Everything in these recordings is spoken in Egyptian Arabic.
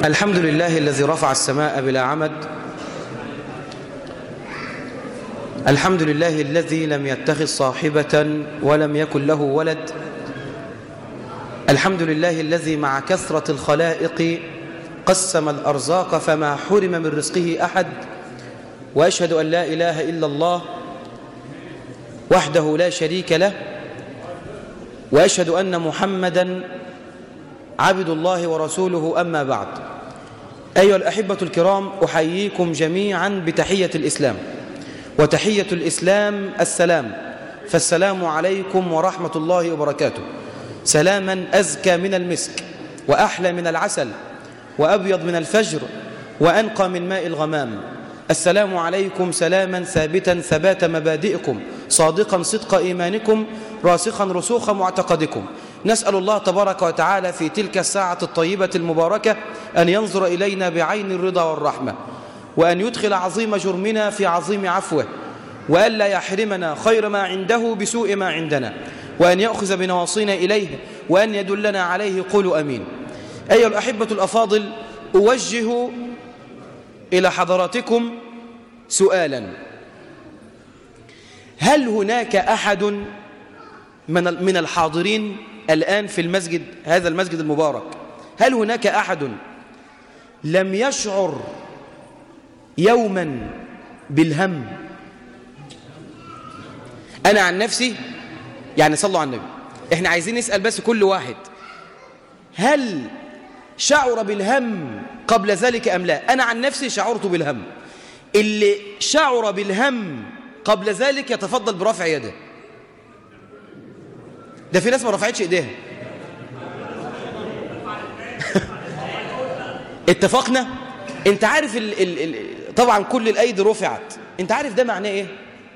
الحمد لله الذي رفع السماء بلا عمد الحمد لله الذي لم يتخذ صاحبة ولم يكن له ولد الحمد لله الذي مع كثرة الخلائق قسم الأرزاق فما حرم من رزقه أحد وأشهد أن لا إله إلا الله وحده لا شريك له وأشهد أن محمدا عبد الله ورسوله أما بعد أيها الأحبة الكرام أحييكم جميعا بتحية الإسلام وتحية الإسلام السلام فالسلام عليكم ورحمة الله وبركاته سلاما أزكى من المسك وأحلى من العسل وأبيض من الفجر وأنقى من ماء الغمام السلام عليكم سلاما ثابتا ثبات مبادئكم صادقا صدق إيمانكم راسخا رسوخ معتقدكم نسأل الله تبارك وتعالى في تلك الساعة الطيبة المباركة أن ينظر إلينا بعين الرضا والرحمة وأن يدخل عظيم جرمنا في عظيم عفوه وأن لا يحرمنا خير ما عنده بسوء ما عندنا وأن يأخذ بنواصينا إليه وأن يدلنا عليه قولوا أمين أيها الأحبة الأفاضل أوجه إلى حضراتكم سؤالا هل هناك أحد من من الحاضرين الآن في المسجد هذا المسجد المبارك هل هناك أحد لم يشعر يوما بالهم أنا عن نفسي يعني صلوا على النبي احنا عايزين نسأل بس كل واحد هل شعر بالهم قبل ذلك أم لا أنا عن نفسي شعرت بالهم اللي شعر بالهم قبل ذلك يتفضل برفع يده ده في ناس ما رفعتش ايديها اتفقنا انت عارف ال ال ال طبعا كل الايدي رفعت انت عارف ده معناه ايه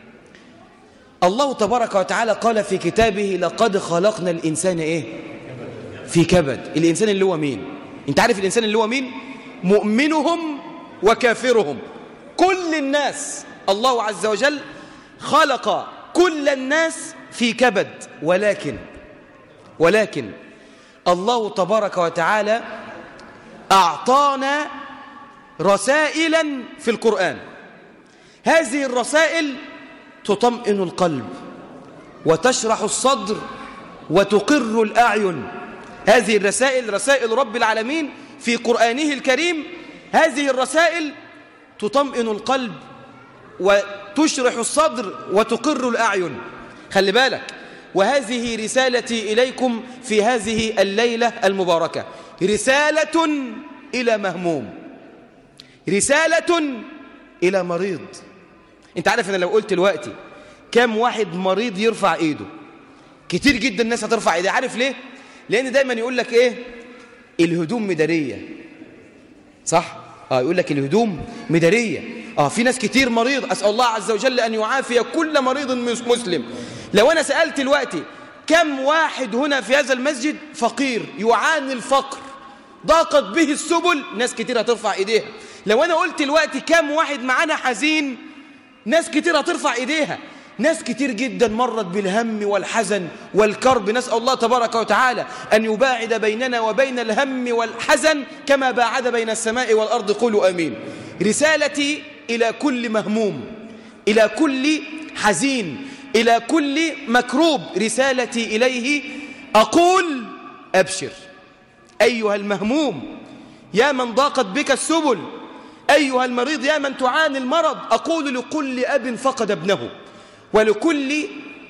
الله تبارك وتعالى قال في كتابه لقد خلقنا الانسان ايه في كبد الانسان اللي هو مين انت عارف الانسان اللي هو مين مؤمنهم وكافرهم كل الناس الله عز وجل خلق كل الناس في كبد ولكن ولكن الله تبارك وتعالى أعطانا رسائلا في القرآن هذه الرسائل تطمئن القلب وتشرح الصدر وتقر الأعين هذه الرسائل رسائل رب العالمين في قرآنه الكريم هذه الرسائل تطمئن القلب وتشرح الصدر وتقر الأعين خلي بالك وهذه رسالتي إليكم في هذه الليلة المباركة رسالة إلى مهموم رسالة إلى مريض انت عارف أنا لو قلت دلوقتي كم واحد مريض يرفع إيده كتير جدا الناس هترفع إيدها عارف ليه لأن دايما يقول لك إيه الهدوم مدارية صح اه يقول لك الهدوم مدارية اه في ناس كتير مريض أسأل الله عز وجل أن يعافي كل مريض مسلم لو أنا سألت دلوقتي كم واحد هنا في هذا المسجد فقير يعاني الفقر ضاقت به السبل ناس كتير هترفع ايديها لو أنا قلت دلوقتي كم واحد معانا حزين ناس كتير هترفع ايديها ناس كتير جدا مرت بالهم والحزن والكرب نسأل الله تبارك وتعالى أن يباعد بيننا وبين الهم والحزن كما باعد بين السماء والأرض قولوا أمين رسالتي إلى كل مهموم إلى كل حزين إلى كل مكروب رسالتي إليه أقول أبشر أيها المهموم يا من ضاقت بك السبل أيها المريض يا من تعاني المرض أقول لكل أب فقد ابنه ولكل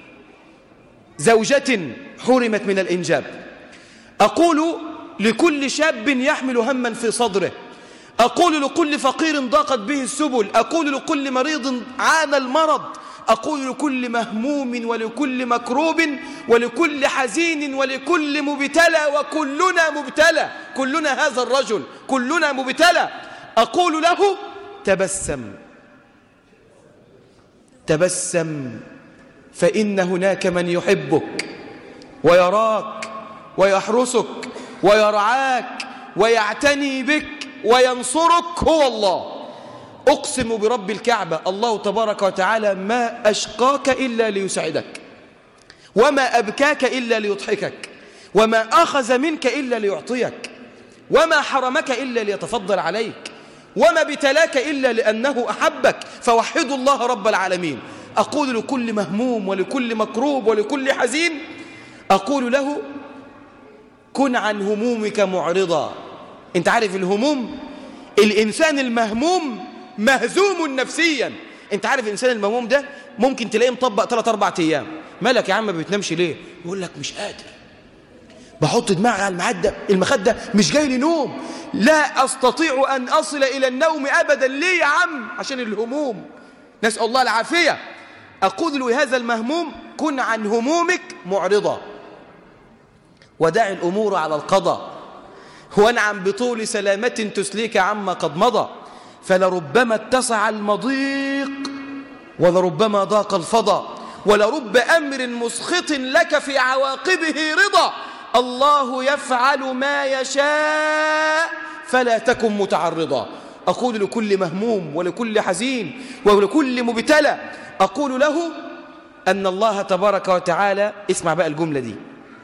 زوجة حرمت من الإنجاب أقول لكل شاب يحمل هما في صدره أقول لكل فقير ضاقت به السبل أقول لكل مريض عانى المرض أقول لكل مهموم ولكل مكروب ولكل حزين ولكل مبتلى وكلنا مبتلى كلنا هذا الرجل كلنا مبتلى أقول له تبسم تبسم فإن هناك من يحبك ويراك ويحرسك ويرعاك ويعتني بك وينصرك هو الله أقسم برب الكعبة الله تبارك وتعالى ما أشقاك إلا ليسعدك وما أبكاك إلا ليضحكك وما أخذ منك إلا ليعطيك وما حرمك إلا ليتفضل عليك وما ابتلاك إلا لأنه أحبك فوحدوا الله رب العالمين أقول لكل مهموم ولكل مكروب ولكل حزين أقول له كن عن همومك معرضا انت عارف الهموم الإنسان المهموم مهزوم نفسيا انت عارف الإنسان المهموم ده ممكن تلاقيه مطبق 3 4 أيام مالك يا عم ما بتنامش ليه يقول لك مش قادر بحط دماغي على المعدة المخدة مش جاي لي نوم لا أستطيع أن أصل إلى النوم أبدا ليه يا عم عشان الهموم نسأل الله العافية أقول له هذا المهموم كن عن همومك معرضا ودع الأمور على القضاء وانعم بطول سلامة تسليك عما قد مضى فلربما اتسع المضيق ولربما ضاق الفضا ولرب أمر مسخط لك في عواقبه رضا الله يفعل ما يشاء فلا تكن متعرضا أقول لكل مهموم ولكل حزين ولكل مبتلى أقول له أن الله تبارك وتعالى اسمع بقى الجملة دي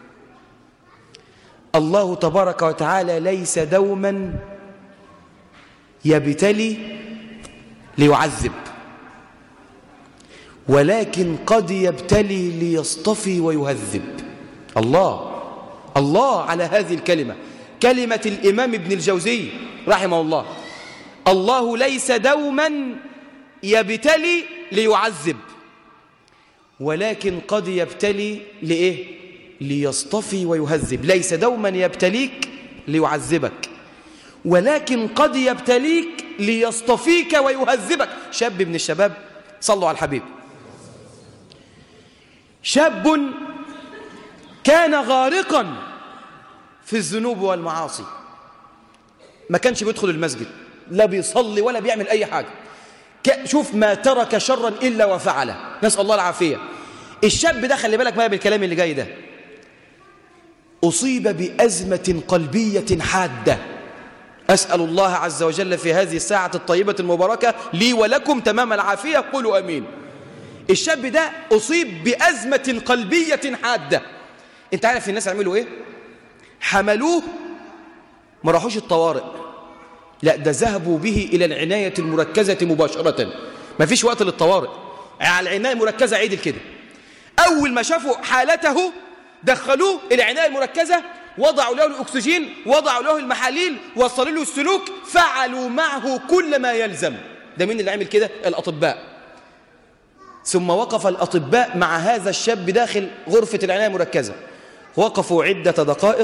الله تبارك وتعالى ليس دوما يبتلي ليعذب ولكن قد يبتلي ليصطفي ويهذب الله الله على هذه الكلمة كلمة الإمام ابن الجوزي رحمه الله الله ليس دوما يبتلي ليعذب ولكن قد يبتلي لإيه ليصطفي ويهذب ليس دوما يبتليك ليعذبك ولكن قد يبتليك ليصطفيك ويهذبك شاب من الشباب صلوا على الحبيب شاب كان غارقا في الذنوب والمعاصي ما كانش بيدخل المسجد لا بيصلي ولا بيعمل أي حاجة شوف ما ترك شرا إلا وفعله نسأل الله العافية الشاب ده خلي بالك بقى بالكلام اللي جاي ده أصيب بأزمة قلبية حادة أسأل الله عز وجل في هذه الساعة الطيبة المباركة لي ولكم تمام العافية قولوا أمين الشاب ده أصيب بأزمة قلبية حادة انت عارف الناس عملوا ايه حملوه ما راحوش الطوارئ لا ده ذهبوا به إلى العناية المركزة مباشرة ما فيش وقت للطوارئ على العناية المركزة عيدل كده أول ما شافوا حالته دخلوه العناية المركزة وضعوا له الأكسجين وضعوا له المحاليل وصلوا له السلوك فعلوا معه كل ما يلزم ده مين اللي عمل كده الأطباء ثم وقف الأطباء مع هذا الشاب داخل غرفة العناية المركزة وقفوا عدة دقائق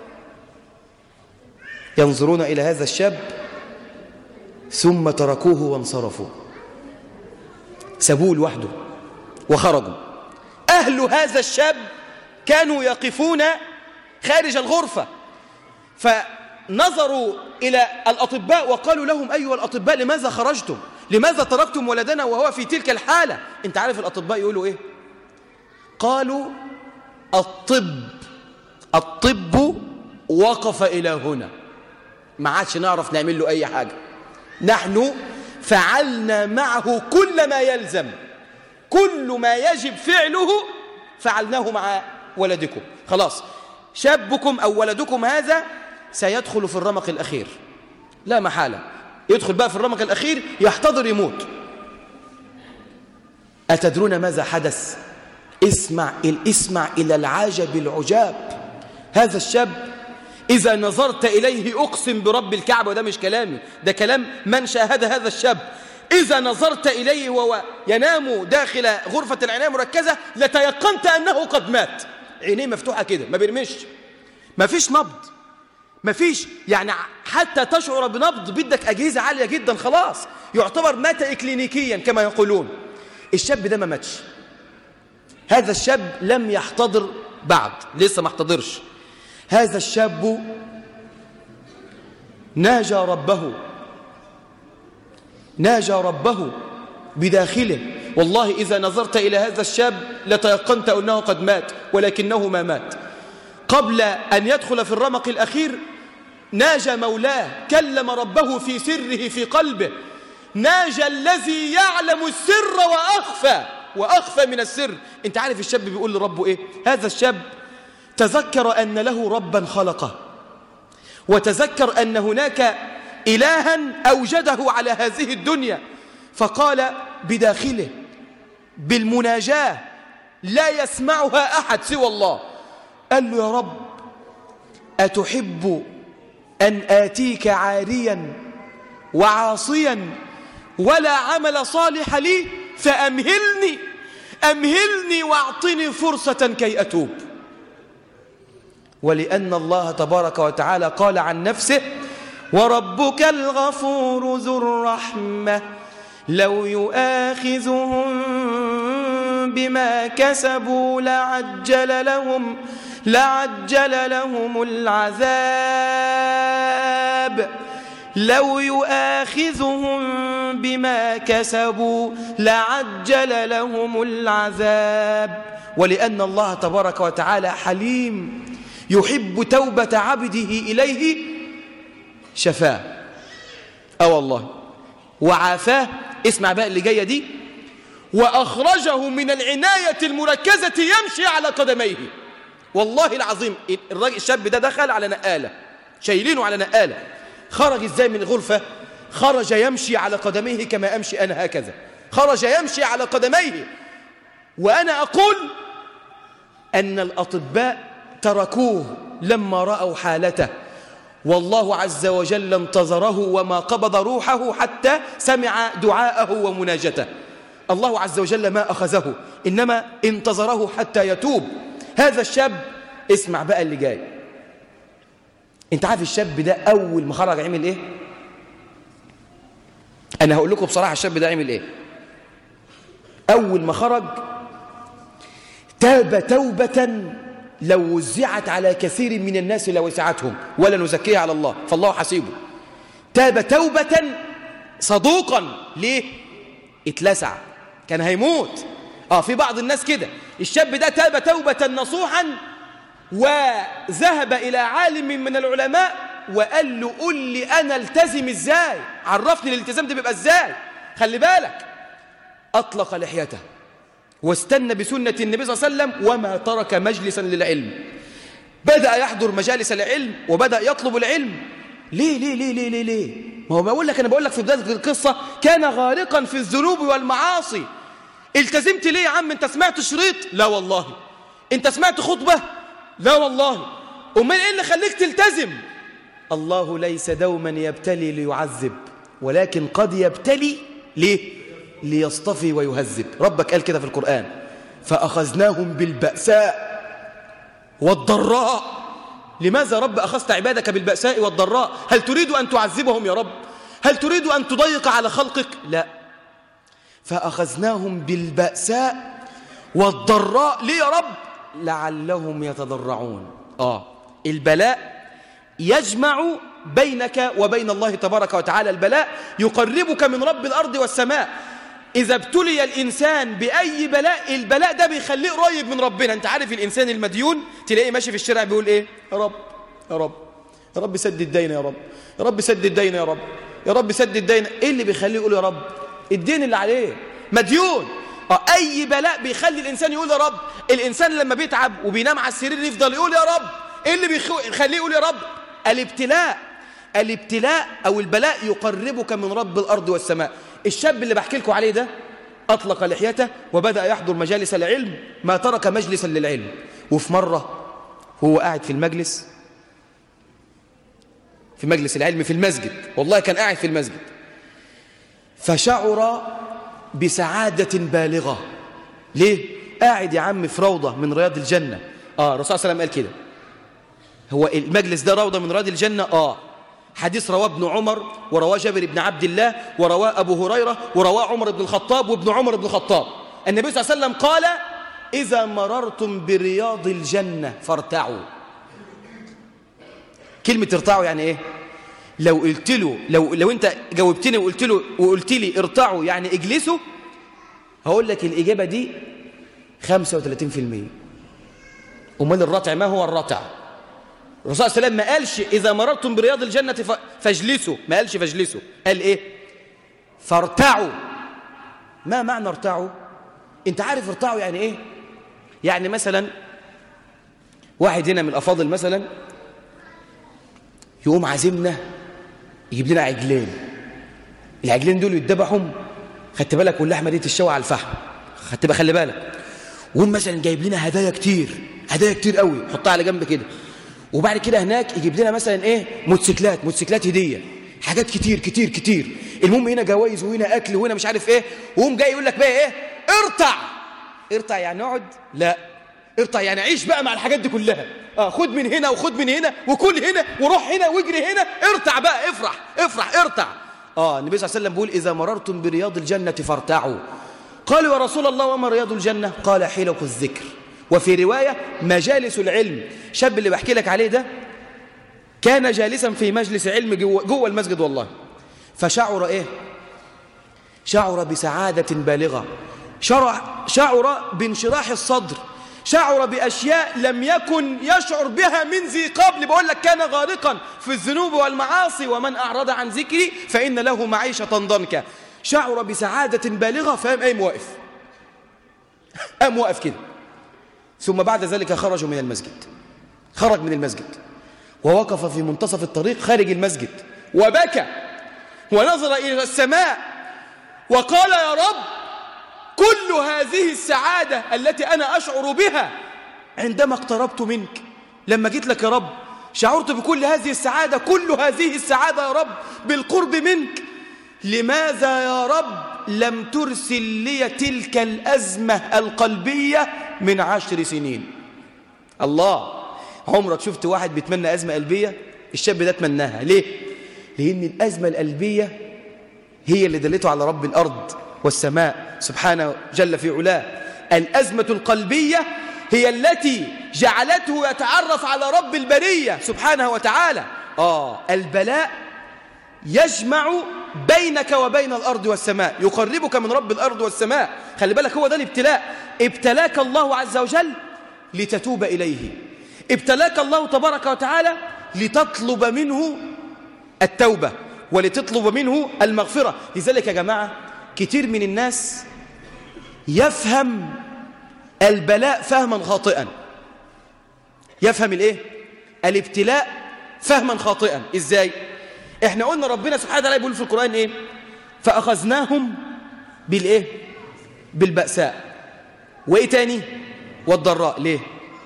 ينظرون إلى هذا الشاب ثم تركوه وانصرفوا سابوه لوحده وخرجوا أهل هذا الشاب كانوا يقفون خارج الغرفة فنظروا إلى الأطباء وقالوا لهم أيها الأطباء لماذا خرجتم لماذا تركتم ولدنا وهو في تلك الحالة انت عارف الأطباء يقولوا إيه قالوا الطب الطب وقف إلى هنا ما عادش نعرف نعمل له أي حاجة نحن فعلنا معه كل ما يلزم كل ما يجب فعله فعلناه مع ولدكم خلاص شابكم أو ولدكم هذا سيدخل في الرمق الأخير لا محالة يدخل بقى في الرمق الأخير يحتضر يموت أتدرون ماذا حدث اسمع اسمع إلى العجب العجاب هذا الشاب إذا نظرت إليه أقسم برب الكعبة وده مش كلامي ده كلام من شاهد هذا الشاب إذا نظرت إليه وهو ينام داخل غرفة العناية المركزة لتيقنت أنه قد مات عينيه مفتوحة كده ما بيرمش ما فيش نبض ما فيش يعني حتى تشعر بنبض بدك أجهزة عالية جدا خلاص يعتبر مات إكلينيكيا كما يقولون الشاب ده ما ماتش هذا الشاب لم يحتضر بعد لسه ما احتضرش هذا الشاب ناجى ربه ناجى ربه بداخله والله إذا نظرت إلى هذا الشاب لتيقنت أنه قد مات ولكنه ما مات قبل أن يدخل في الرمق الأخير ناجى مولاه كلم ربه في سره في قلبه ناجى الذي يعلم السر وأخفى وأخفى من السر انت عارف الشاب بيقول لربه إيه هذا الشاب تذكر أن له ربا خلقه وتذكر أن هناك إلها أوجده على هذه الدنيا فقال بداخله بالمناجاة لا يسمعها أحد سوى الله قال له يا رب أتحب أن آتيك عاريا وعاصيا ولا عمل صالح لي فأمهلني أمهلني واعطني فرصة كي أتوب ولأن الله تبارك وتعالى قال عن نفسه وربك الغفور ذو الرحمة لو يؤاخذهم بما كسبوا لعجل لهم لعجل لهم العذاب لو يؤاخذهم بما كسبوا لعجل لهم العذاب ولأن الله تبارك وتعالى حليم يحب توبة عبده إليه شفاه أه والله وعافاه اسمع بقى اللي جاية دي وأخرجه من العناية المركزة يمشي على قدميه والله العظيم الراجل الشاب ده دخل على نقالة شايلينه على نقالة خرج ازاي من الغرفة خرج يمشي على قدميه كما أمشي أنا هكذا خرج يمشي على قدميه وأنا أقول أن الأطباء تركوه لما رأوا حالته والله عز وجل انتظره وما قبض روحه حتى سمع دعاءه ومناجته الله عز وجل ما أخذه إنما انتظره حتى يتوب هذا الشاب اسمع بقى اللي جاي انت عارف الشاب ده أول ما خرج عمل إيه أنا هقول لكم بصراحة الشاب ده عمل إيه أول ما خرج تاب توبة لو وزعت على كثير من الناس لوسعتهم ولا نزكيها على الله فالله حسيبه تاب توبة صدوقا ليه اتلسع كان هيموت اه في بعض الناس كده الشاب ده تاب توبة نصوحا وذهب إلى عالم من العلماء وقال له قل لي أنا التزم إزاي عرفني الالتزام ده بيبقى إزاي خلي بالك أطلق لحيته واستنى بسنة النبي صلى الله عليه وسلم وما ترك مجلسا للعلم بدأ يحضر مجالس العلم وبدأ يطلب العلم ليه ليه ليه ليه ليه ليه ما هو بقول لك أنا بقول لك في بداية القصة كان غارقا في الذنوب والمعاصي التزمت ليه يا عم انت سمعت شريط لا والله انت سمعت خطبة لا والله امال ايه اللي خليك تلتزم الله ليس دوما يبتلي ليعذب ولكن قد يبتلي ليه ليصطفي ويهذب ربك قال كده في القرآن فأخذناهم بالبأساء والضراء لماذا رب أخذت عبادك بالبأساء والضراء هل تريد أن تعذبهم يا رب هل تريد أن تضيق على خلقك لا فأخذناهم بالبأساء والضراء ليه يا رب لعلهم يتضرعون آه البلاء يجمع بينك وبين الله تبارك وتعالى البلاء يقربك من رب الأرض والسماء إذا ابتلي الإنسان بأي بلاء البلاء ده بيخليه قريب من ربنا أنت عارف الإنسان المديون تلاقيه ماشي في الشارع بيقول إيه يا رب يا رب يا رب سد الدين يا رب يا رب سد الدين يا رب يا رب سد الدين إيه اللي بيخليه يقول يا رب الدين اللي عليه مديون آه أي بلاء بيخلي الإنسان يقول يا رب الإنسان لما بيتعب وبينام على السرير يفضل يقول يا رب إيه اللي بيخليه يقول يا رب الابتلاء الابتلاء أو البلاء يقربك من رب الأرض والسماء الشاب اللي بحكي لكم عليه ده أطلق لحيته وبدأ يحضر مجالس العلم ما ترك مجلسا للعلم وفي مرة هو قاعد في المجلس في مجلس العلم في المسجد والله كان قاعد في المسجد فشعر بسعادة بالغة ليه؟ قاعد يا عم في روضة من رياض الجنة آه الرسول صلى الله عليه وسلم قال كده هو المجلس ده روضة من رياض الجنة آه حديث رواه ابن عمر ورواه جابر بن عبد الله ورواه أبو هريرة ورواه عمر بن الخطاب وابن عمر بن الخطاب النبي صلى الله عليه وسلم قال إذا مررتم برياض الجنة فارتعوا كلمة ارتعوا يعني إيه لو قلت له لو, لو أنت جاوبتني وقلت له وقلت لي ارتعوا يعني اجلسوا هقول لك الإجابة دي 35% أمال الرتع ما هو الرتع الرسول صلى الله عليه وسلم ما قالش إذا مررتم برياض الجنة فاجلسوا ما قالش فاجلسوا قال إيه فارتعوا ما معنى ارتعوا انت عارف ارتعوا يعني ايه يعني مثلا واحد هنا من الافاضل مثلا يقوم عازمنا يجيب لنا عجلين العجلين دول يتذبحهم خدت بالك واللحمه دي تشوى على الفحم خدت بقى خلي بالك وهم مثلا جايب لنا هدايا كتير هدايا كتير قوي حطها على جنب كده وبعد كده هناك يجيب لنا مثلا ايه موتوسيكلات موتوسيكلات هديه حاجات كتير كتير كتير المهم هنا جوائز وهنا اكل وهنا مش عارف ايه وهم جاي يقول لك بقى ايه ارتع ارتع يعني اقعد لا ارتع يعني عيش بقى مع الحاجات دي كلها اه خد من هنا وخد من هنا وكل هنا وروح هنا واجري هنا ارتع بقى افرح افرح ارتع اه النبي صلى الله عليه وسلم بيقول اذا مررتم برياض الجنه فارتعوا قالوا يا رسول الله وما رياض الجنه قال حلق الذكر وفي روايه مجالس العلم شاب اللي بحكي لك عليه ده كان جالسا في مجلس علم جوه, جوه المسجد والله فشعر ايه شعر بسعاده بالغه شعر, شعر بانشراح الصدر شعر بأشياء لم يكن يشعر بها من ذي قبل بقول لك كان غارقا في الذنوب والمعاصي ومن أعرض عن ذكري فإن له معيشة ضنكا شعر بسعادة بالغة فقام قايم واقف قام واقف كده ثم بعد ذلك خرجوا من المسجد خرج من المسجد ووقف في منتصف الطريق خارج المسجد وبكى ونظر إلى السماء وقال يا رب كل هذه السعادة التي أنا أشعر بها عندما اقتربت منك لما جيت لك يا رب شعرت بكل هذه السعادة كل هذه السعادة يا رب بالقرب منك لماذا يا رب لم ترسل لي تلك الأزمة القلبية من عشر سنين الله عمرك شفت واحد بيتمنى أزمة قلبية الشاب ده تمناها ليه؟ لأن الأزمة القلبية هي اللي دلته على رب الأرض والسماء سبحانه جل في علاه الأزمة القلبية هي التي جعلته يتعرف على رب البرية سبحانه وتعالى آه البلاء يجمع بينك وبين الأرض والسماء يقربك من رب الأرض والسماء خلي بالك هو ده الابتلاء ابتلاك الله عز وجل لتتوب إليه ابتلاك الله تبارك وتعالى لتطلب منه التوبة ولتطلب منه المغفرة لذلك يا جماعة كتير من الناس يفهم البلاء فهما خاطئا يفهم الايه الابتلاء فهما خاطئا ازاي احنا قلنا ربنا سبحانه وتعالى بيقول في القرآن ايه فأخذناهم بالايه بالبأساء وايه تاني والضراء ليه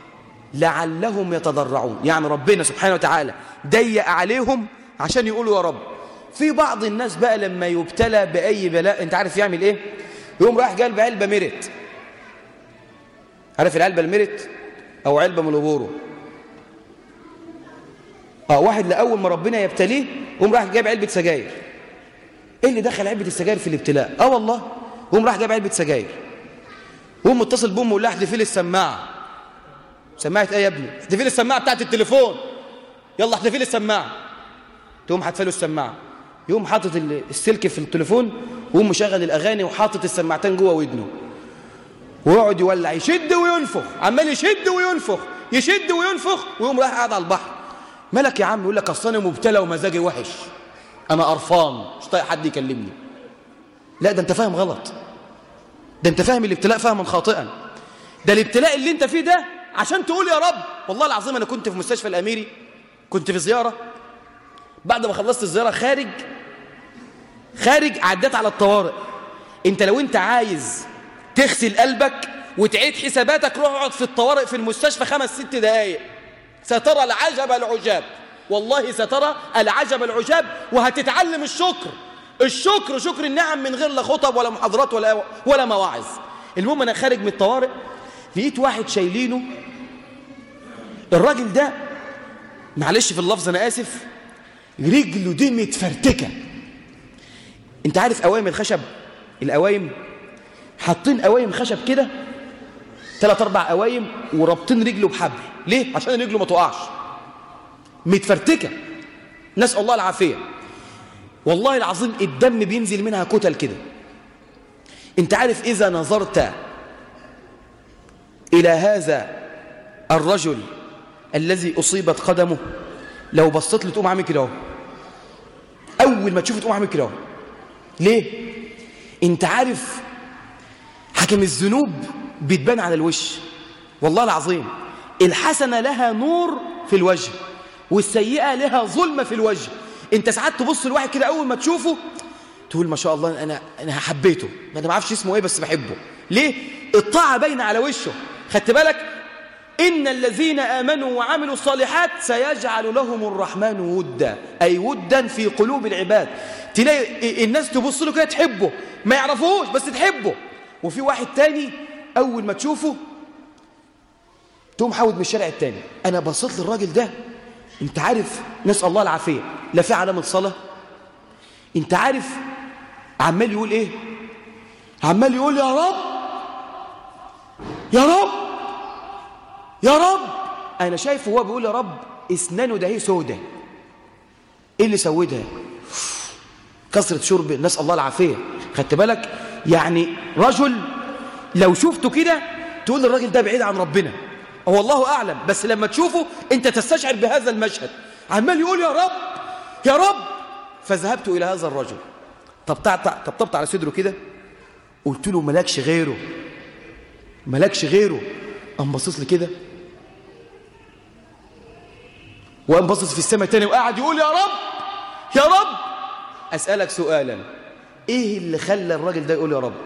لعلهم يتضرعون يعني ربنا سبحانه وتعالى ضيق عليهم عشان يقولوا يا رب في بعض الناس بقى لما يبتلى بأي بلاء انت عارف يعمل ايه يقوم رايح جايب علبة ميرت عارف العلبة الميرت او علبة ملوبورو اه واحد لأول ما ربنا يبتليه يقوم رايح جايب علبة سجاير ايه اللي دخل علبة السجاير في الابتلاء اه والله يقوم رايح جايب علبة سجاير يقوم متصل بامه ويقول لها احذفي لي السماعة سماعة ايه يا ابني احذفي لي السماعة بتاعت التليفون يلا احذفي لي السماعة تقوم حاتفه له السماعة يقوم حاطط السلك في التليفون ويقوم مشغل الاغاني وحاطط السماعتين جوه ودنه ويقعد يولع يشد وينفخ عمال يشد وينفخ يشد وينفخ ويقوم رايح قاعد على البحر مالك يا عم يقول لك اصل انا مبتلى ومزاجي وحش انا قرفان مش طايق حد يكلمني لا ده انت فاهم غلط ده انت فاهم الابتلاء فهما خاطئا ده الابتلاء اللي انت فيه ده عشان تقول يا رب والله العظيم انا كنت في مستشفى الاميري كنت في زياره بعد ما خلصت الزياره خارج خارج عديت على الطوارئ انت لو انت عايز تغسل قلبك وتعيد حساباتك روح اقعد في الطوارئ في المستشفى خمس ست دقايق سترى العجب العجاب والله سترى العجب العجاب وهتتعلم الشكر الشكر شكر النعم من غير لا خطب ولا محاضرات ولا ولا مواعظ المهم انا خارج من الطوارئ لقيت واحد شايلينه الراجل ده معلش في اللفظ انا اسف رجله دي متفرتكه انت عارف قوايم الخشب القوايم حاطين قوايم خشب كده ثلاث اربع قوايم ورابطين رجله بحبل ليه عشان رجله ما تقعش متفرتكه نسال الله العافيه والله العظيم الدم بينزل منها كتل كده انت عارف اذا نظرت الى هذا الرجل الذي اصيبت قدمه لو بصيت له تقوم عامل كده اهو اول ما تشوفه تقوم عامل كده اهو ليه انت عارف حكم الذنوب بتبان على الوش والله العظيم الحسنه لها نور في الوجه والسيئة لها ظلمة في الوجه انت ساعات تبص لواحد كده أول ما تشوفه تقول ما شاء الله أنا, أنا حبيته أنا ما اعرفش اسمه إيه بس بحبه ليه؟ الطاعة باينة على وشه خدت بالك إن الذين آمنوا وعملوا الصالحات سيجعل لهم الرحمن ودا أي ودا في قلوب العباد تلاقي الناس تبص له كده تحبه ما يعرفوش بس تحبه وفي واحد تاني أول ما تشوفه تقوم حاول من الشارع التاني أنا بصيت للراجل ده أنت عارف نسأل الله العافية لا في علامة صلاة أنت عارف عمال يقول إيه عمال يقول يا رب يا رب يا رب أنا شايفه هو بيقول يا رب اسنانه ده هي سودة إيه اللي سودها كثرة شرب نسأل الله العافية خدت بالك يعني رجل لو شفته كده تقول الراجل ده بعيد عن ربنا هو الله أعلم بس لما تشوفه أنت تستشعر بهذا المشهد عمال يقول يا رب يا رب فذهبت إلى هذا الرجل طبطبت على صدره كده قلت له ملاكش غيره ملاكش غيره قام باصص لي كده وقام باصص في السماء تاني وقاعد يقول يا رب يا رب أسألك سؤالا إيه اللي خلى الراجل ده يقول يا رب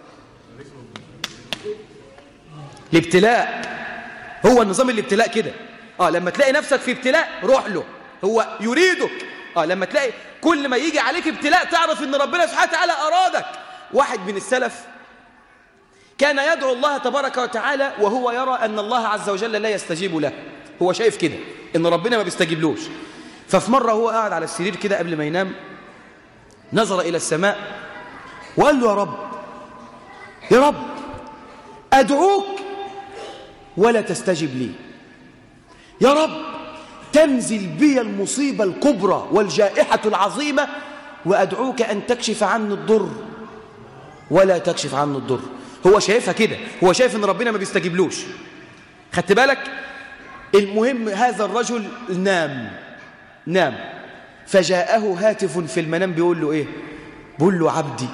الابتلاء هو النظام الابتلاء كده آه لما تلاقي نفسك في ابتلاء روح له هو يريدك آه لما تلاقي كل ما يجي عليك ابتلاء تعرف ان ربنا سبحانه وتعالى أرادك واحد من السلف كان يدعو الله تبارك وتعالى وهو يرى أن الله عز وجل لا يستجيب له هو شايف كده إن ربنا ما بيستجيبلوش ففي مرة هو قاعد على السرير كده قبل ما ينام نظر إلى السماء وقال له يا رب يا رب أدعوك ولا تستجب لي يا رب تنزل بي المصيبة الكبرى والجائحة العظيمة وأدعوك أن تكشف عني الضر ولا تكشف عني الضر هو شايفها كده هو شايف ان ربنا ما بيستجيبلوش خدت بالك المهم هذا الرجل نام نام فجاءه هاتف في المنام بيقول له ايه بيقول له عبدي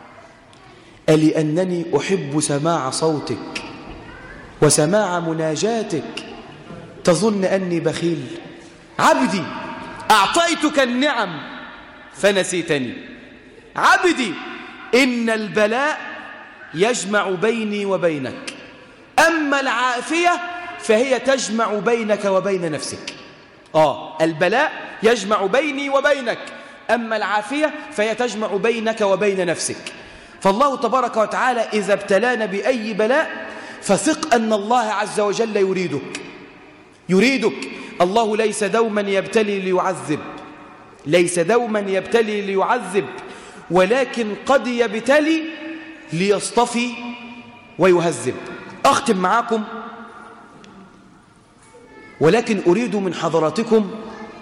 ألأنني أحب سماع صوتك وسماع مناجاتك تظن أني بخيل عبدي أعطيتك النعم فنسيتني عبدي إن البلاء يجمع بيني وبينك أما العافية فهي تجمع بينك وبين نفسك آه البلاء يجمع بيني وبينك أما العافية فهي تجمع بينك وبين نفسك فالله تبارك وتعالى إذا ابتلانا بأي بلاء فثق أن الله عز وجل يريدك يريدك الله ليس دوما يبتلي ليعذب ليس دوما يبتلي ليعذب ولكن قد يبتلي ليصطفي ويهذب أختم معاكم ولكن أريد من حضراتكم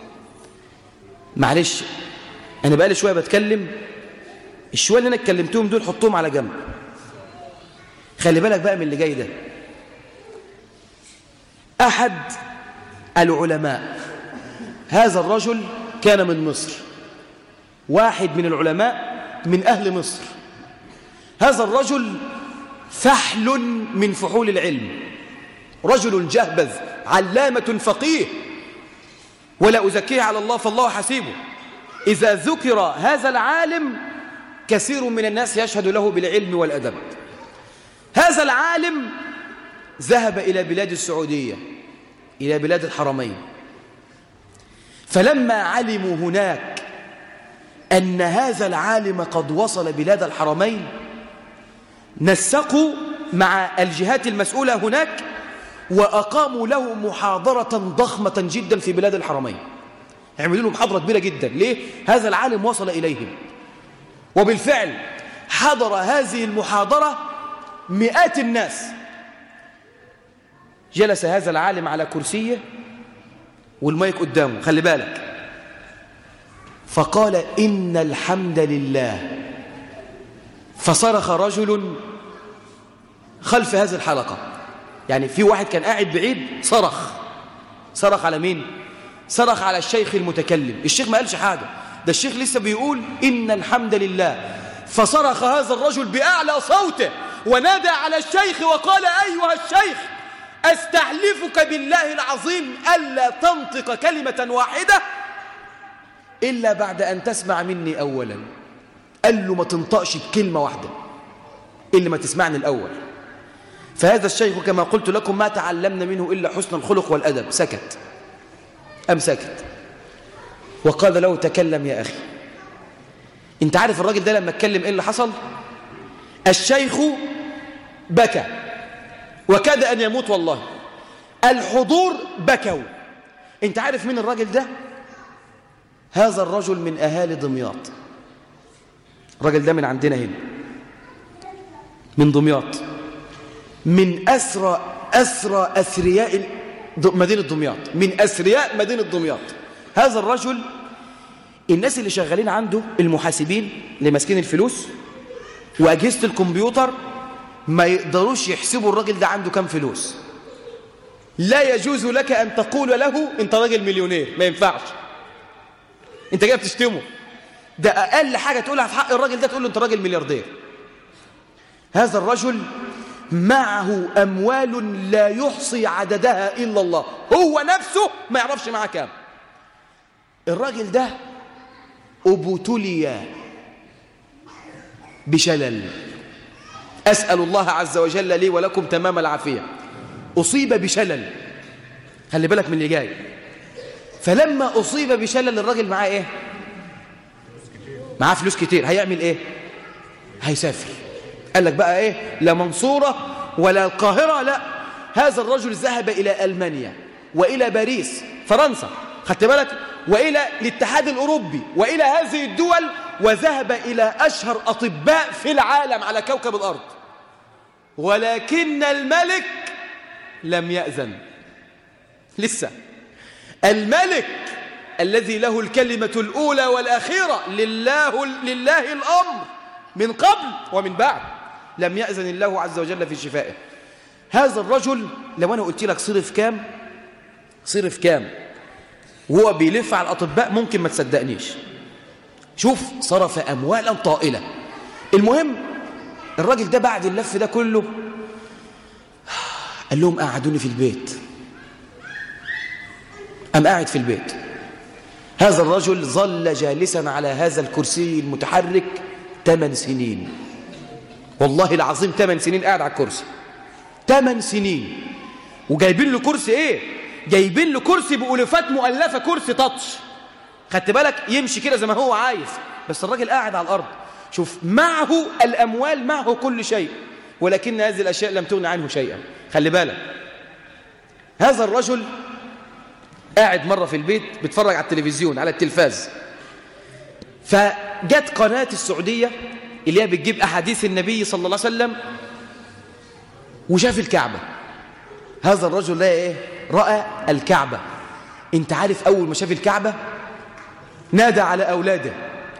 معلش أنا بقالي شوية بتكلم الشوية اللي أنا اتكلمتهم دول حطهم على جنب خلي بالك بقى من اللي جاي ده أحد العلماء هذا الرجل كان من مصر واحد من العلماء من أهل مصر هذا الرجل فحل من فحول العلم رجل جهبذ علامة فقيه ولا أزكيه على الله فالله حسيبه إذا ذكر هذا العالم كثير من الناس يشهد له بالعلم والأدب هذا العالم ذهب إلى بلاد السعودية إلى بلاد الحرمين فلما علموا هناك أن هذا العالم قد وصل بلاد الحرمين نسقوا مع الجهات المسؤولة هناك وأقاموا له محاضرة ضخمة جدا في بلاد الحرمين يعملوا له محاضرة كبيرة جدا ليه؟ هذا العالم وصل إليهم وبالفعل حضر هذه المحاضرة مئات الناس جلس هذا العالم على كرسيه والمايك قدامه خلي بالك فقال إن الحمد لله فصرخ رجل خلف هذه الحلقة يعني في واحد كان قاعد بعيد صرخ صرخ على مين صرخ على الشيخ المتكلم الشيخ ما قالش حاجة ده الشيخ لسه بيقول إن الحمد لله فصرخ هذا الرجل بأعلى صوته ونادى على الشيخ وقال أيها الشيخ أستحلفك بالله العظيم ألا تنطق كلمة واحدة إلا بعد أن تسمع مني أولا قال له ما تنطقش بكلمة واحدة إلا ما تسمعني الأول فهذا الشيخ كما قلت لكم ما تعلمنا منه إلا حسن الخلق والأدب سكت أم سكت وقال له تكلم يا أخي انت عارف الراجل ده لما اتكلم ايه اللي حصل الشيخ بكى وكاد أن يموت والله الحضور بكوا انت عارف مين الراجل ده هذا الرجل من أهالي دمياط الراجل ده من عندنا هنا من دمياط من أسرى أسرى أثرياء مدينة دمياط من أثرياء مدينة دمياط هذا الرجل الناس اللي شغالين عنده المحاسبين اللي ماسكين الفلوس وأجهزة الكمبيوتر ما يقدروش يحسبوا الراجل ده عنده كام فلوس لا يجوز لك أن تقول له أنت راجل مليونير ما ينفعش أنت جاي بتشتمه ده أقل حاجة تقولها في حق الراجل ده تقول له أنت راجل ملياردير هذا الرجل معه أموال لا يحصي عددها إلا الله هو نفسه ما يعرفش معاه كام الراجل ده أبتلي بشلل أسأل الله عز وجل لي ولكم تمام العافية أصيب بشلل خلي بالك من اللي جاي فلما أصيب بشلل الراجل معاه إيه معاه فلوس كتير هيعمل إيه هيسافر قال لك بقى إيه لا منصورة ولا القاهرة لا هذا الرجل ذهب إلى ألمانيا وإلى باريس فرنسا خدت بالك وإلى الاتحاد الأوروبي وإلى هذه الدول وذهب إلى أشهر أطباء في العالم على كوكب الأرض ولكن الملك لم يأذن لسه الملك الذي له الكلمة الأولى والأخيرة لله, لله الأمر من قبل ومن بعد لم يأذن الله عز وجل في شفائه هذا الرجل لو أنا قلت لك صرف كام صرف كام وهو بيلف على الأطباء ممكن ما تصدقنيش شوف صرف أموالا طائلة المهم الراجل ده بعد اللف ده كله قال لهم قعدوني في البيت أم قاعد في البيت هذا الرجل ظل جالسا على هذا الكرسي المتحرك ثمان سنين والله العظيم ثمان سنين قاعد على الكرسي ثمان سنين وجايبين له كرسي ايه جايبين له كرسي بألوفات مؤلفة كرسي تاتش خدت بالك يمشي كده زي ما هو عايز بس الراجل قاعد على الأرض شوف معه الأموال معه كل شيء ولكن هذه الأشياء لم تغن عنه شيئا خلي بالك هذا الرجل قاعد مرة في البيت بيتفرج على التلفزيون على التلفاز فجت قناة السعودية اللي هي بتجيب أحاديث النبي صلى الله عليه وسلم وشاف الكعبة هذا الرجل لقى إيه؟ رأى الكعبة انت عارف أول ما شاف الكعبة نادى على أولاده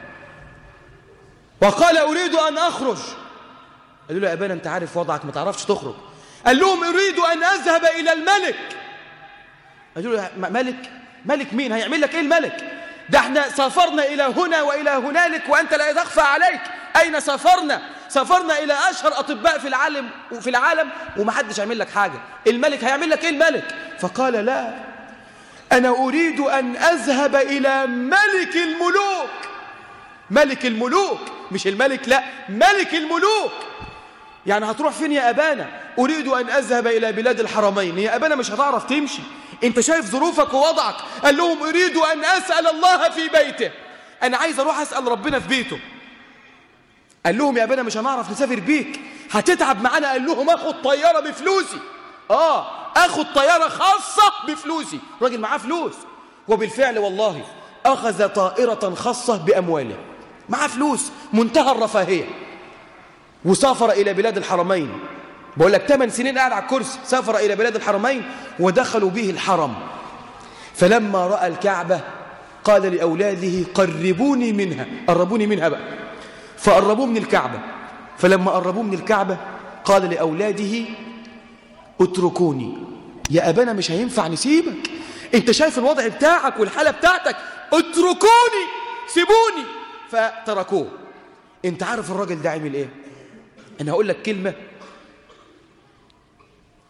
وقال أريد أن أخرج قالوا له يا أبانا أنت عارف وضعك ما تعرفش تخرج قال لهم أريد أن أذهب إلى الملك قالوا له ملك ملك مين هيعمل لك إيه الملك ده احنا سافرنا إلى هنا وإلى هنالك وأنت لا تخفى عليك أين سافرنا سافرنا إلى أشهر أطباء في العالم وفي العالم ومحدش يعمل لك حاجة الملك هيعمل لك إيه الملك فقال لا أنا أريد أن أذهب إلى ملك الملوك ملك الملوك مش الملك لا ملك الملوك يعني هتروح فين يا أبانا أريد أن أذهب إلى بلاد الحرمين يا أبانا مش هتعرف تمشي أنت شايف ظروفك ووضعك قال لهم أريد أن أسأل الله في بيته أنا عايز أروح أسأل ربنا في بيته قال لهم يا أبانا مش هنعرف نسافر بيك هتتعب معانا قال لهم أخد طيارة بفلوسي آه أخد طيارة خاصة بفلوسي راجل معاه فلوس وبالفعل والله أخذ طائرة خاصة بأمواله معاه فلوس منتهى الرفاهية وسافر إلى بلاد الحرمين بقول لك 8 سنين قاعد على الكرسي سافر إلى بلاد الحرمين ودخلوا به الحرم فلما رأى الكعبة قال لأولاده قربوني منها قربوني منها بقى فقربوه من الكعبة فلما قربوه من الكعبة قال لأولاده اتركوني يا أبانا مش هينفع نسيبك انت شايف الوضع بتاعك والحالة بتاعتك اتركوني سيبوني فتركوه انت عارف الراجل ده عمل ايه انا هقول لك كلمة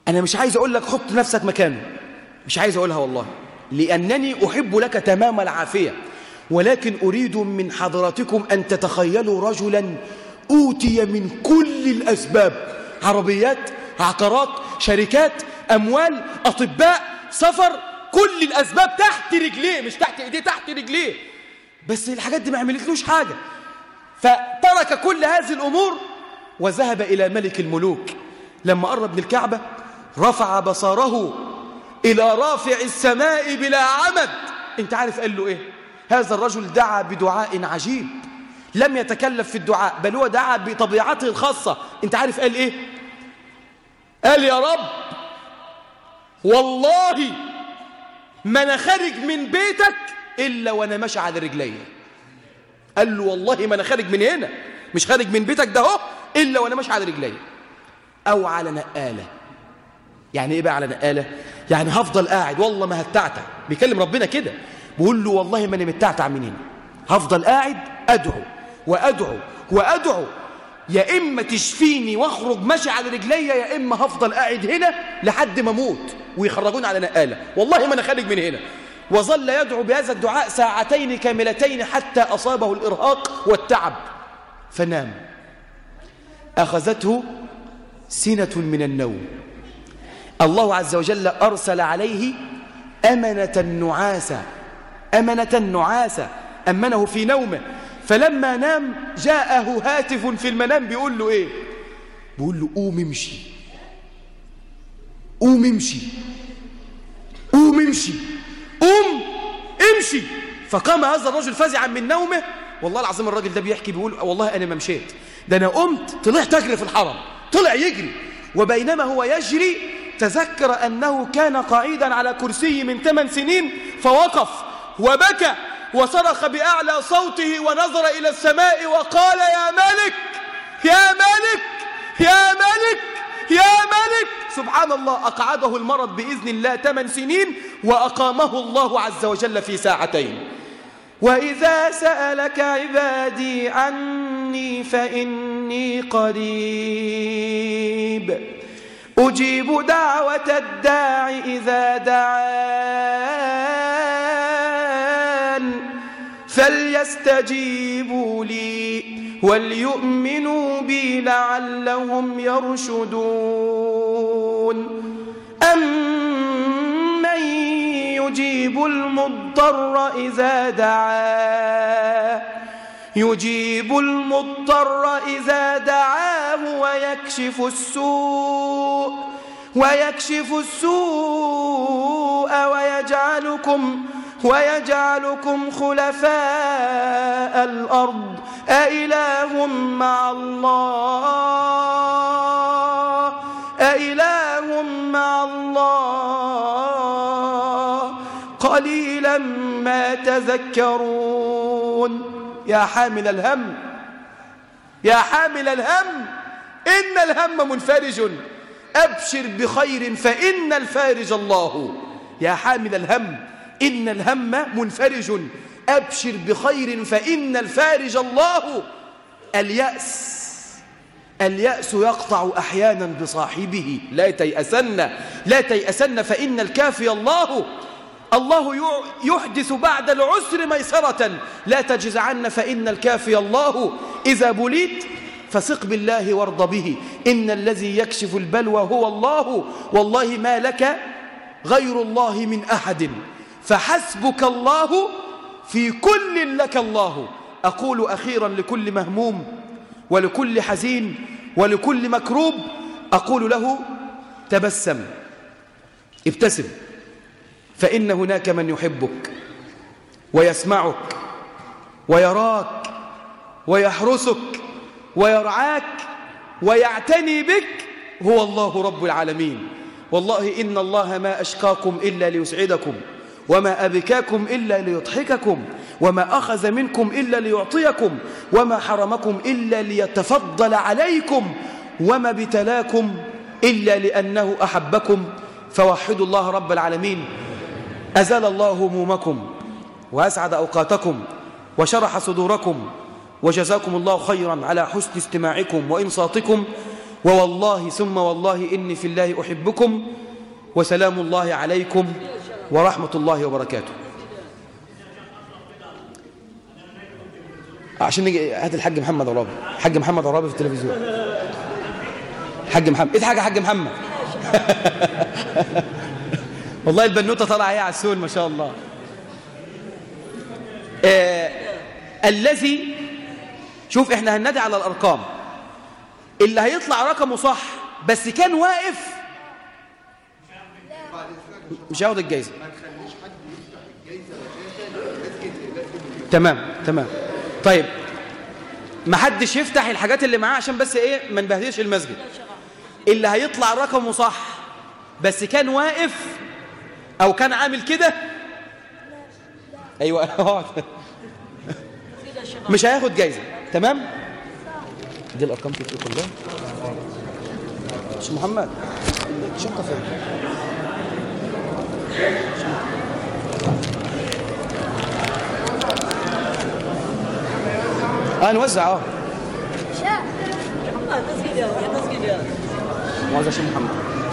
أنا مش عايز أقول لك حط نفسك مكانه مش عايز أقولها والله لأنني أحب لك تمام العافية ولكن أريد من حضراتكم أن تتخيلوا رجلا أوتي من كل الأسباب عربيات عقارات شركات أموال أطباء سفر كل الأسباب تحت رجليه مش تحت إيديه تحت رجليه بس الحاجات دي ما عملتلوش حاجة فترك كل هذه الأمور وذهب إلى ملك الملوك لما قرب من الكعبة رفع بصره إلى رافع السماء بلا عمد انت عارف قال له إيه هذا الرجل دعا بدعاء عجيب لم يتكلف في الدعاء بل هو دعا بطبيعته الخاصة انت عارف قال إيه قال يا رب والله ما انا خارج من بيتك إلا وأنا ماشي على رجلي قال له والله ما أنا خارج من هنا مش خارج من بيتك ده هو إلا وأنا ماشي على رجلي أو على نقالة يعني إيه بقى على نقالة يعني هفضل قاعد والله ما هتعتع بيكلم ربنا كده بيقول له والله ما أنا متعتع من هنا هفضل قاعد أدعو وأدعو وأدعو يا إما تشفيني واخرج ماشي على رجلي يا إما هفضل قاعد هنا لحد ما أموت ويخرجوني على نقالة والله ما أنا خارج من هنا وظل يدعو بهذا الدعاء ساعتين كاملتين حتى أصابه الإرهاق والتعب فنام أخذته سنة من النوم الله عز وجل أرسل عليه أمنة نعاسة أمنة نعاسة أمنه في نومه فلما نام جاءه هاتف في المنام بيقول له إيه بيقول له قوم امشي قوم امشي قوم امشي قوم امشي فقام هذا الرجل فزعا من نومه والله العظيم الراجل ده بيحكي بيقول والله أنا ما مشيت ده أنا قمت طلعت أجري في الحرم طلع يجري وبينما هو يجري تذكر أنه كان قاعدا على كرسي من ثمان سنين فوقف وبكى وصرخ بأعلى صوته ونظر إلى السماء وقال يا ملك يا ملك يا ملك يا ملك سبحان الله أقعده المرض بإذن الله ثمان سنين وأقامه الله عز وجل في ساعتين وإذا سألك عبادي عني فإني قريب أجيب دعوة الداع إذا دعان فليستجيبوا لي وليؤمنوا بي لعلهم يرشدون أمن يجيب المضطر إذا دعاه يجيب المضطر إذا دعاه ويكشف السوء ويكشف السوء ويجعلكم ويجعلكم خلفاء الأرض أإله مع الله أإله مع الله قليلا ما تذكرون يا حامل الهم يا حامل الهم إن الهم منفرج أبشر بخير فإن الفارج الله يا حامل الهم إن الهم منفرج أبشر بخير فإن الفارج الله اليأس اليأس يقطع أحيانا بصاحبه لا تيأسن لا تيأسن فإن الكافي الله الله يحدث بعد العسر ميسرة لا تجزعن فإن الكافي الله إذا بليت فثق بالله وارض به إن الذي يكشف البلوى هو الله والله ما لك غير الله من أحد فحسبك الله في كل لك الله أقول أخيرا لكل مهموم ولكل حزين ولكل مكروب أقول له تبسم ابتسم فإن هناك من يحبك ويسمعك ويراك ويحرسك ويرعاك ويعتني بك هو الله رب العالمين والله إن الله ما أشقاكم إلا ليسعدكم وما أبكاكم إلا ليضحككم وما أخذ منكم إلا ليعطيكم وما حرمكم إلا ليتفضل عليكم وما ابتلاكم إلا لأنه أحبكم فوحدوا الله رب العالمين أزال الله همومكم وأسعد أوقاتكم وشرح صدوركم وجزاكم الله خيرا على حسن استماعكم وإنصاتكم ووالله ثم والله إني في الله أحبكم وسلام الله عليكم ورحمة الله وبركاته عشان نيجي هات الحاج محمد عرابي حاج محمد عرابي في التلفزيون حاج محمد اضحك يا حاج محمد والله البنوته طالعه اهي على السول ما شاء الله آه الذي شوف احنا هننادي على الارقام اللي هيطلع رقمه صح بس كان واقف مش هياخد الجايزه تمام تمام طيب ما حدش يفتح الحاجات اللي معاه عشان بس ايه ما نبهدلش المسجد اللي هيطلع رقمه صح بس كان واقف او كان عامل كده ايوه اقعد. مش هياخد جايزه تمام دي الارقام دي كلها مش محمد الشنطه فين اه نوزع اه موزع شيخ محمد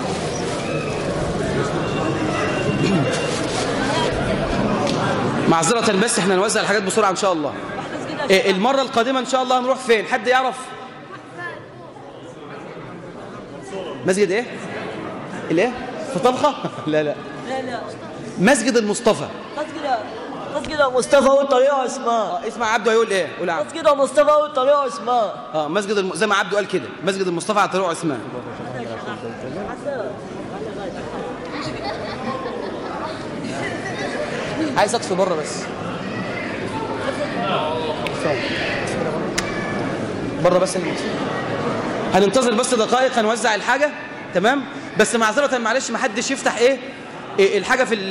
معذرة بس احنا نوزع الحاجات بسرعة ان شاء الله إيه المرة القادمة ان شاء الله هنروح فين حد يعرف مسجد ايه الايه في طبخة لا لا لا لا مسجد المصطفى مسجد مسجد مصطفى والطريقة اسمها اه اسمع عبده هيقول ايه قول يا عبده مسجد مصطفى والطريقة اسمها اه مسجد الم... زي ما عبده قال كده مسجد المصطفى على طريق عثمان عايز اطفي بره بس بره بس اللي مطفي. هننتظر بس دقائق هنوزع الحاجه تمام بس معذره معلش ما حدش يفتح ايه, إيه الحاجه في ال...